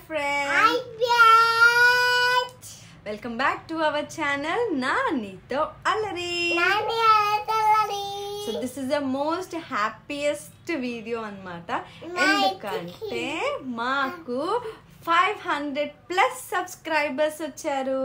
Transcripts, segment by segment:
friend. I bet. Welcome back to our channel నా నీతో అల్లరి Nani Alathalari. So this is the most happiest video అన్నమాట My ఎందుకంటే మాకు ఫైవ్ హండ్రెడ్ ప్లస్ సబ్స్క్రైబర్స్ వచ్చారు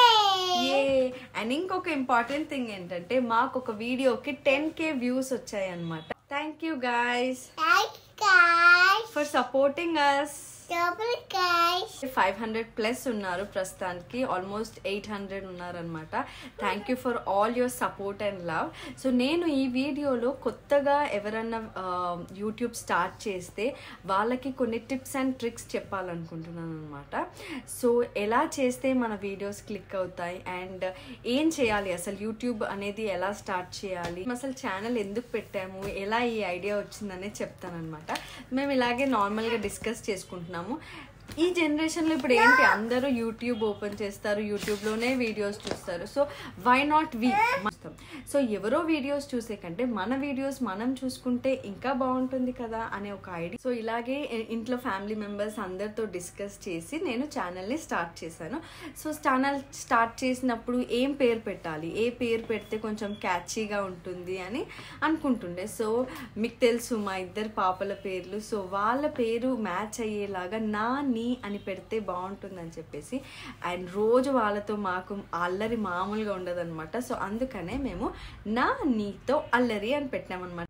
Yay. And ఇంకొక ఇంపార్టెంట్ థింగ్ ఏంటంటే మాకు ఒక వీడియోకి టెన్ కే వ్యూస్ వచ్చాయి అనమాట thank you guys Thanks, guys. For supporting us Double guys. Five hundred plus ఉన్నారు ప్రస్తుతానికి ఆల్మోస్ట్ ఎయిట్ హండ్రెడ్ ఉన్నారనమాట thank you for all your support and love so నేను ఈ వీడియోలో కొత్తగా ఎవరన్నా యూట్యూబ్ స్టార్ట్ చేస్తే వాళ్ళకి కొన్ని టిప్స్ అండ్ ట్రిక్స్ చెప్పాలనుకుంటున్నాను అనమాట సో ఎలా చేస్తే మన వీడియోస్ క్లిక్ అవుతాయి అండ్ ఏం చేయాలి అసలు యూట్యూబ్ అనేది ఎలా స్టార్ట్ చేయాలి అసలు ఛానల్ ఎందుకు పెట్టాము ఎలా ఈ ఐడియా వచ్చిందనే చెప్తానమాట మేము ఇలాగే నార్మల్గా డిస్కస్ చేసుకుంటున్నాము ఈ జనరేషన్లో ఇప్పుడు ఏంటి అందరూ యూట్యూబ్ ఓపెన్ చేస్తారు యూట్యూబ్లోనే వీడియోస్ చూస్తారు so why not we so ఎవరో వీడియోస్ చూసే కంటే మన వీడియోస్ మనం చూసుకుంటే ఇంకా బాగుంటుంది కదా అనే ఒక ఐడియా సో ఇలాగే ఇ- ఇంట్లో ఫ్యామిలీ మెంబర్స్ అందరితో డిస్కస్ చేసి నేను ఛానల్ని స్టార్ట్ చేశాను సో ఛానల్ స్టార్ట్ చేసినప్పుడు ఏం పేరు పెట్టాలి ఏ పేరు పెడితే కొంచెం క్యాచీగా ఉంటుంది అని అనుకుంటుండే సో మీకు తెలుసు మా ఇద్దరు పాపల పేర్లు సో వాళ్ళ పేరు మ్యాచ్ అయ్యేలాగా నా నీ అని పెడితే బాగుంటుందని చెప్పేసి అండ్ రోజు వాళ్ళతో మాకు అల్లరి మామూలుగా ఉండదన్నమాట సో అందుకనే మేము నా నీతో అల్లరి అని పెట్టామన్నమాట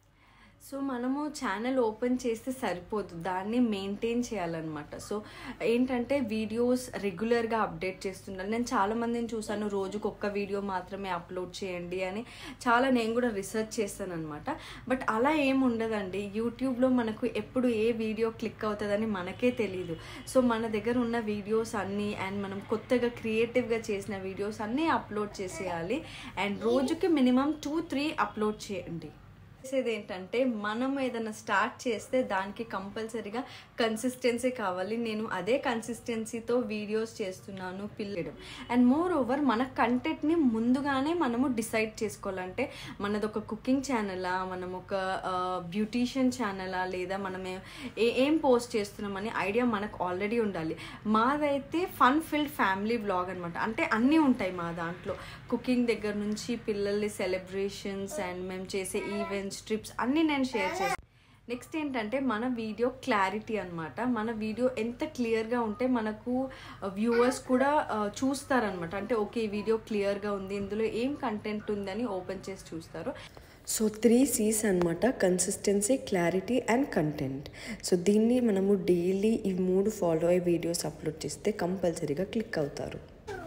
సో మనము ఛానల్ ఓపెన్ చేస్తే సరిపోదు దాన్ని మెయింటైన్ చేయాలన్నమాట సో ఏంటంటే వీడియోస్ రెగ్యులర్గా అప్డేట్ చేస్తుండాలి నేను చాలా మందిని చూసాను రోజుకు ఒక్క వీడియో మాత్రమే అప్లోడ్ చేయండి అని చాలా నేను కూడా రీసెర్చ్ చేస్తాను అనమాట బట్ అలా ఏం ఉండదండి యూట్యూబ్లో మనకు ఎప్పుడు ఏ వీడియో క్లిక్ అవుతుందని మనకే తెలియదు సో మన దగ్గర ఉన్న వీడియోస్ అన్నీ అండ్ మనం కొత్తగా క్రియేటివ్గా చేసిన వీడియోస్ అన్నీ అప్లోడ్ చేసేయాలి అండ్ రోజుకి మినిమం టూ త్రీ అప్లోడ్ చేయండి చేసేది ఏంటంటే మనం ఏదైనా స్టార్ట్ చేస్తే దానికి కంపల్సరీగా కన్సిస్టెన్సీ కావాలి నేను అదే కన్సిస్టెన్సీతో వీడియోస్ చేస్తున్నాను పిల్లడం అండ్ మోర్ ఓవర్ మన కంటెంట్ని ముందుగానే మనము డిసైడ్ చేసుకోవాలంటే మనది ఒక కుకింగ్ ఛానలా మనం ఒక బ్యూటీషియన్ ఛానలా లేదా మనం ఏ- ఏ ఏం పోస్ట్ చేస్తున్నామని ఐడియా మనకు ఆల్రెడీ ఉండాలి మాదైతే ఫన్ ఫిల్డ్ ఫ్యామిలీ బ్లాగ్ అనమాట అంటే అన్నీ ఉంటాయి మా దాంట్లో కుకింగ్ దగ్గర నుంచి పిల్లల్ని సెలబ్రేషన్స్ అండ్ మేము చేసే ఈవెంట్స్ ట్రిప్స్ అన్నీ నేను షేర్ చేస్తాను నెక్స్ట్ ఏంటంటే మన వీడియో క్లారిటీ అన్నమాట మన వీడియో ఎంత క్లియర్గా ఉంటే మనకు వ్యూవర్స్ కూడా ఆ, చూస్తారనమాట అంటే ఓకే ఈ వీడియో క్లియర్గా ఉంది ఇందులో ఏం కంటెంట్ ఉందని ఓపెన్ చేసి చూస్తారు సో త్రీ సీస్ అనమాట consistency clarity and content so దీన్ని మనము డైలీ ఈ మూడు ఫాలో అయ్యే వీడియోస్ అప్లోడ్ చేస్తే కంపల్సరీగా క్లిక్ అవుతారు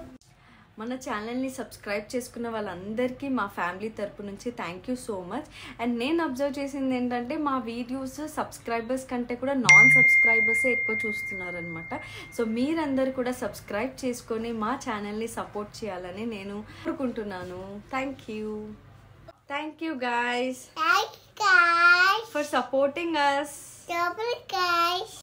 మన ఛానల్ని సబ్స్క్రైబ్ చేసుకున్న వాళ్ళందరికీ మా ఫ్యామిలీ తరపు నుంచి thank you so much and నేను అబ్జర్వ్ చేసింది ఏంటంటే మా వీడియోస్ సబ్స్క్రైబర్స్ కంటే కూడా నాన్ సబ్స్క్రైబర్సే ఎక్కువ చూస్తున్నారనమాట సో మీరందరూ కూడా సబ్స్క్రైబ్ చేసుకొని మా ఛానల్ని సపోర్ట్ చేయాలని నేను కోరుకుంటున్నాను thank you thank you guys Thanks, guys. For supporting us Double guys.